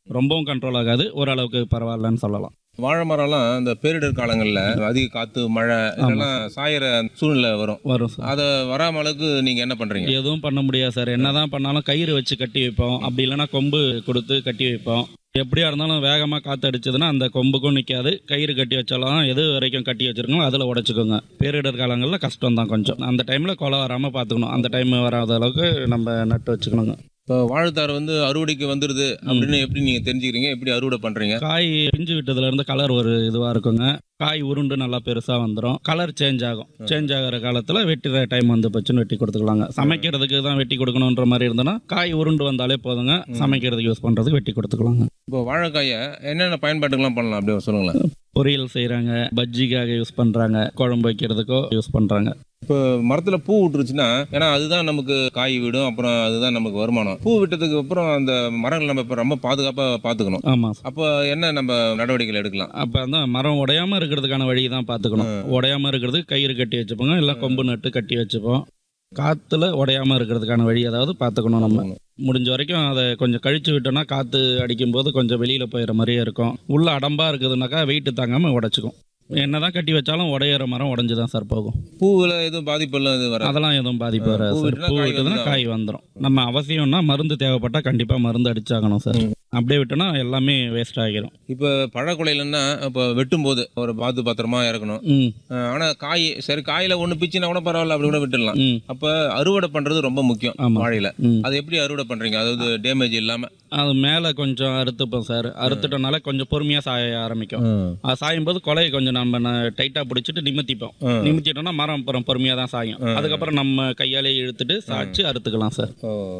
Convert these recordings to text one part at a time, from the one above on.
ரொம்பவும் கண்ட்ரோல் ஆகாது ஓரளவுக்கு பரவாயில்லன்னு சொல்லலாம் வாழை மரம்லாம் இந்த பேரிடர் காலங்களில் அதிக காற்று மழை இதெல்லாம் சாயிற சூழ்நிலை வரும் வரும் சார் அதை வராம அளவுக்கு நீங்கள் என்ன பண்ணுறீங்க எதுவும் பண்ண முடியாது சார் என்னதான் பண்ணாலும் கயிறு வச்சு கட்டி வைப்போம் அப்படி இல்லைன்னா கொம்பு கொடுத்து கட்டி வைப்போம் எப்படியா இருந்தாலும் வேகமாக காற்று அடிச்சதுன்னா அந்த கொம்புக்கும் நிற்காது கயிறு கட்டி வச்சாலும் எது வரைக்கும் கட்டி வச்சிருக்கோம் அதில் உடச்சிக்கோங்க பேரிடர் காலங்களில் கஷ்டம் தான் கொஞ்சம் அந்த டைமில் கொலை வராமல் பார்த்துக்கணும் அந்த டைம் வராத அளவுக்கு நம்ம நட்டு வச்சுக்கணுங்க இப்போ வாழைத்தார் வந்து அறுவடைக்கு வந்துடுது அப்படின்னு எப்படி நீங்கள் தெரிஞ்சுக்கிறீங்க எப்படி அறுவடை பண்ணுறீங்க காய் பிஞ்சு விட்டதுல இருந்து கலர் ஒரு இதுவாக இருக்குங்க காய் உருண்டு நல்லா பெருசாக வந்துடும் கலர் சேஞ்ச் ஆகும் சேஞ்ச் ஆகிற காலத்தில் வெட்டுற டைம் வந்து போச்சுன்னு வெட்டி கொடுத்துக்கலாங்க சமைக்கிறதுக்கு தான் வெட்டி கொடுக்கணுன்ற மாதிரி இருந்ததுன்னா காய் உருண்டு வந்தாலே போதுங்க சமைக்கிறதுக்கு யூஸ் பண்ணுறதுக்கு வெட்டி கொடுத்துக்கலாங்க இப்போ வாழைக்காயை என்னென்ன பயன்பாட்டுக்கெல்லாம் பண்ணலாம் அப்படியே சொல்லுங்களேன் பொரியல் செய்கிறாங்க பஜ்ஜிக்காக யூஸ் பண்ணுறாங்க குழம்பு வைக்கிறதுக்கோ யூஸ் பண்ணுறாங்க இப்போ மரத்தில் பூ விட்டுருச்சுன்னா ஏன்னா அதுதான் நமக்கு காய் விடும் அப்புறம் அதுதான் நமக்கு வருமானம் பூ விட்டதுக்கு அப்புறம் அந்த மரங்கள் நம்ம இப்போ ரொம்ப பாதுகாப்பாக பார்த்துக்கணும் ஆமாம் அப்போ என்ன நம்ம நடவடிக்கைகள் எடுக்கலாம் அப்போ அந்த மரம் உடையாம இருக்கிறதுக்கான வழி தான் பார்த்துக்கணும் உடையாம இருக்கிறதுக்கு கயிறு கட்டி வச்சுப்போங்க இல்லை கொம்பு நட்டு கட்டி வச்சுப்போம் காற்றுல உடையாம இருக்கிறதுக்கான வழி அதாவது பார்த்துக்கணும் நம்ம முடிஞ்ச வரைக்கும் அதை கொஞ்சம் கழிச்சு விட்டோம்னா காற்று அடிக்கும்போது கொஞ்சம் வெளியில் போயிடுற மாதிரியே இருக்கும் உள்ள அடம்பா இருக்குதுனாக்கா வெயிட் தாங்காமல் உடச்சிக்கும் என்னதான் கட்டி வச்சாலும் உடையிற மரம் உடஞ்சி தான் சார் போகும் பூவில் எதுவும் பாதிப்பெல்லாம் எதுவும் வராது அதெல்லாம் எதுவும் பாதிப்பு வராது பூ சார் விட்டுனா பூ காய் விட்டதுன்னா வந்துடும். காய் வந்துடும் நம்ம அவசியம்னா மருந்து தேவைப்பட்டா கண்டிப்பாக மருந்து அடிச்சாகணும் சார் அப்படியே விட்டோம்னா எல்லாமே வேஸ்ட் ஆகிரும் இப்போ பழக்குலையிலன்னா இப்போ வெட்டும்போது ஒரு பார்த்து பத்திரமா இறக்கணும் ம் ஆனால் காய் சரி காயில் ஒன்று பிச்சுனா கூட பரவாயில்ல அப்படி கூட விட்டுடலாம் ம் அப்போ அறுவடை பண்ணுறது ரொம்ப முக்கியம் ஆமா. வாழையில ம் அது எப்படி அறுவடை பண்ணுறீங்க அதாவது டேமேஜ் இல்லாமல் அது மேலே கொஞ்சம் அறுத்துப்போம் சார் அறுத்துட்டனால கொஞ்சம் பொறுமையாக சாய ஆரம்பிக்கும் அது சாயும் போது கொலையை கொஞ்சம் நம்ம டைட்டாக பிடிச்சிட்டு நிமித்திப்போம் ம். நிமித்திட்டோம்னா மரம் அப்புறம் பொறுமையாக தான் சாயும் அதுக்கப்புறம் நம்ம கையாலே இழுத்துட்டு சாய்ச்சி அறுத்துக்கலாம் சார்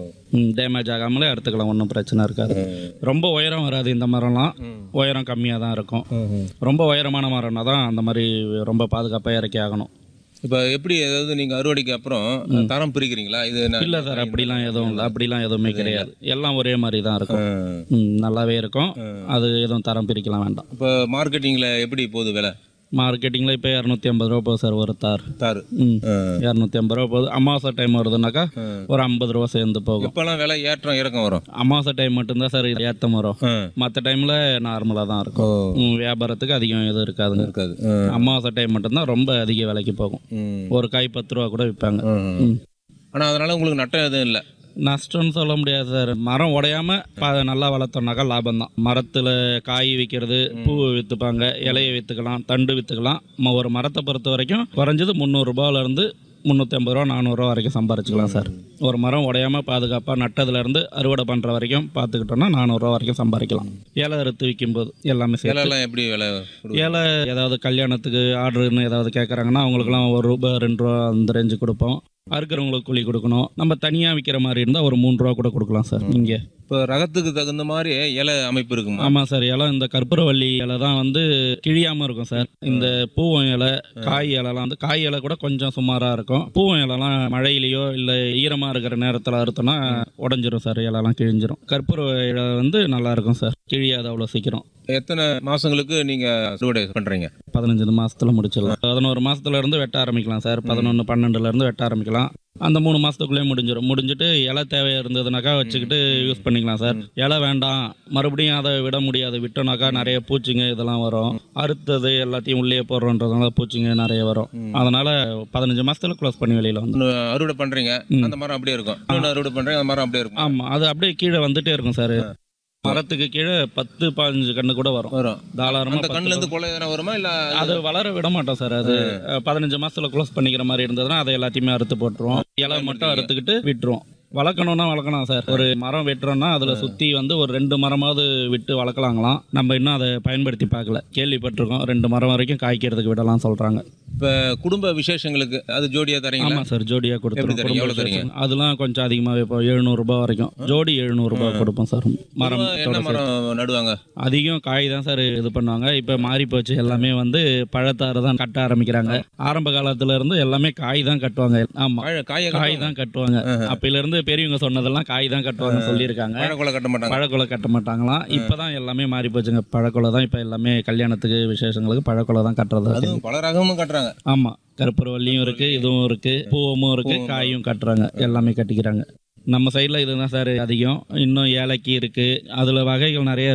டேமேஜ் ஆகாமலே அறுத்துக்கலாம் ஒன்றும் பிரச்சனை இருக்காது ரொம்ப உயரம் வராது இந்த மரம்லாம் உயரம் கம்மியாக தான் இருக்கும் ரொம்ப உயரமான மரம்னா தான் அந்த மாதிரி ரொம்ப பாதுகாப்பாக இறக்கி ஆகணும் இப்போ எப்படி அதாவது நீங்கள் அறுவடைக்கு அப்புறம் தரம் பிரிக்கிறீங்களா இது நான்- இல்லை சார் அப்படிலாம் எதுவும் இல்லை அப்படிலாம் எதுவுமே கிடையாது எல்லாம் ஒரே மாதிரி தான் இருக்கும் ம். ம், நல்லாவே இருக்கும் அது எதுவும் தரம் பிரிக்கலாம் வேண்டாம் இப்போ மார்க்கெட்டிங்கில் எப்படி போகுது விலை மார்க்கெட்டிங்கில் இப்போ இரநூத்தி ஐம்பது ரூபா போகுது சார் ஒரு தார் தாரு ம் இரநூத்தி ஐம்பது ரூபா போகுது அமாவாசை டைம் வருதுனாக்கா ஒரு ஐம்பது ரூபா சேர்ந்து போகும் இப்போல்லாம் விலை ஏற்றம் இறக்கம் வரும் அமாவாசை டைம் மட்டும்தான் சார் ஏற்றம் வரும் ம். மற்ற டைமில் நார்மலாக தான் ஓ இருக்கும் ம், வியாபாரத்துக்கு அதிகம் எதுவும் இருக்காதுங்க இருக்காது ம். அமாவாசை டைம் மட்டும்தான் ரொம்ப அதிக விலைக்கு போகும் ம். ஒரு காய் பத்து ரூபா கூட விற்பாங்க ம். ம் ஆனால் அதனால உங்களுக்கு நட்டம் எதுவும் இல்லை நஷ்டம்னு சொல்ல முடியாது சார் மரம் உடையாம ப- நல்லா வளர்த்தோம்னாக்கா லாபம் தான் மரத்தில் காய் விற்கிறது பூ விற்றுப்பாங்க இலையை விற்றுக்கலாம் தண்டு விற்றுக்கலாம் ம- ஒரு மரத்தை பொறுத்த வரைக்கும் குறைஞ்சது முந்நூறுரூபாவிலேருந்து முந்நூற்றி ஐம்பது ரூபா நானூறுரூவா வரைக்கும் சம்பாரிச்சுக்கலாம் சார் ஒரு மரம் உடையாம பாதுகாப்பாக நட்டதுலேருந்து அறுவடை பண்ணுற வரைக்கும் பார்த்துக்கிட்டோம்னா நானூறுரூவா வரைக்கும் சம்பாதிக்கலாம் இலை அறுத்து விற்கும்போது எல்லாமே சேர்த்து விலைலாம் எப்படி விலை கொடுக்குது? ஏழை ஏதாவது கல்யாணத்துக்கு ஆர்டர்னு ஏதாவது கேட்குறாங்கன்னா அவங்களுக்குலாம் ஒரு ரூபா ரெண்டு ரூபா அந்த ரேஞ்சு கொடுப்போம் அறுக்கிறவங்களுக்கு கூலி கொடுக்கணும் நம்ம தனியாக விற்கிற மாதிரி இருந்தால் ஒரு மூணு ரூபா கூட கொடுக்கலாம் சார் இங்கே இப்போ ரகத்துக்கு தகுந்த மாதிரி இலை அமைப்பு இருக்குமா ஆமாம் சார் இலை இந்த கற்பூரவள்ளி இலை தான் வந்து கிழியாமல் இருக்கும் சார் இந்த பூவம் இலை காய் இலைலாம் வந்து காய் இலை கூட கொஞ்சம் சுமாராக இருக்கும் பூவம் இலைலாம் மழையிலையோ இல்லை ஈரமாக இருக்கிற நேரத்தில் அறுத்தோன்னா உடஞ்சிரும் சார் இலைலாம் கிழிஞ்சிரும் கற்பூர இலை வந்து நல்லா இருக்கும் சார் கிழியாது அவ்வளோ சீக்கிரம் எத்தனை மாசங்களுக்கு நீங்க அறுவடை பண்றீங்க பதினஞ்சு மாசத்துல முடிச்சிடலாம் பதினோரு மாசத்துல இருந்து வெட்ட ஆரம்பிக்கலாம் சார் பதினொன்று பன்னெண்டுல இருந்து வெட்ட ஆரம்பிக்கலாம் அந்த மூணு மாசத்துக்குள்ளே முடிஞ்சிடும் முடிஞ்சிட்டு இலை தேவை இருந்ததுனாக்கா வச்சுக்கிட்டு யூஸ் பண்ணிக்கலாம் சார் இலை வேண்டாம் மறுபடியும் அதை விட முடியாது விட்டோம்னாக்கா நிறைய பூச்சிங்க இதெல்லாம் வரும் அறுத்தது எல்லாத்தையும் உள்ளே போடுறோன்றதுனால பூச்சிங்க நிறைய வரும் அதனால பதினஞ்சு மாசத்துல க்ளோஸ் பண்ணி வெளியில வந்து ஒண்ணு அறுவடை பண்றீங்க அந்த மரம் அப்படியே இருக்கும் இன்னொன்று அறுவடை பண்றீங்க அந்த மரம் அப்படியே இருக்கும் ஆமா அது அப்படியே கீழே வந்துட்டே இருக்கும் சார் மரத்துக்கு கீழே பத்து பதினஞ்சு கண்ணு கூட வரும் வரும் தாராளமா அந்த பத்து கண்ணுல இருந்து கொலை எதனா வருமா இல்ல அது வளர விட மாட்டோம் சார் அது அஹ், பதினஞ்சு மாசத்துல க்ளோஸ் பண்ணிக்கிற மாதிரி இருந்ததுன்னா அதை எல்லாத்தையுமே அறுத்து போட்டுருவோம் இலை மட்டும் அறுத்துக்கிட்டு விட்டுருவோம் வளர்க்கணும்னா வளர்க்கலாம் சார் ஒரு மரம் வெட்டுறோம்னா அதுல சுத்தி வந்து ஒரு ரெண்டு மரமாவது விட்டு வளர்க்கலாங்களாம் நம்ம இன்னும் அதை பயன்படுத்தி பார்க்கல கேள்விப்பட்டிருக்கோம் ரெண்டு மரம் வரைக்கும் காய்க்கிறதுக்கு விடலாம் சொல்றாங்க இப்ப குடும்ப விசேஷங்களுக்கு அது ஜோடியா தரீங்களா ஆமா சார் ஜோடியா எப்படி தரீங்க? கொடுத்துருவோம் எவ்வளவு தரீங்க? அதெல்லாம் கொஞ்சம் அதிகமாகவே இப்போ எழுநூறு ரூபாய் வரைக்கும் ஜோடி எழுநூறு ரூபாய் கொடுப்போம் சார் மரம் என்ன மரம் நடுவாங்க அதிகம் காய் தான் சார் இது பண்ணுவாங்க இப்போ மாறி போச்சு எல்லாமே வந்து பழத்தாறு தான் கட்ட ஆரம்பிக்கிறாங்க ஆரம்ப காலத்துல இருந்து எல்லாமே காய் தான் கட்டுவாங்க ஆமா வாழை காய காய் தான் கட்டுவாங்க அப்பையில இருந்து பெரியவங்க சொன்னதெல்லாம் காய் தான் கட்டுவாங்க சொல்லியிருக்காங்க வாழைக்குலை கட்ட மாட்டாங்க பழக்கொலை கட்ட மாட்டாங்களாம் இப்பதான் எல்லாமே மாறி போச்சுங்க பழக்கொலை தான் இப்போ எல்லாமே கல்யாணத்துக்கு விசேஷங்களுக்கு பழக்கொலை தான் கட்டுறது அதுவும் பல ரகமும் கட்டுறாங்க ஆமா கருப்பூரவல்லியும் இருக்கு இதுவும் இருக்கு பூவமும் இருக்கு காயும் கட்டுறாங்க எல்லாமே கட்டிக்கிறாங்க நம்ம சைடில் இதுதான் சார் அதிகம் இன்னும் ஏலக்கி இருக்கு அதில் வகைகள் நிறைய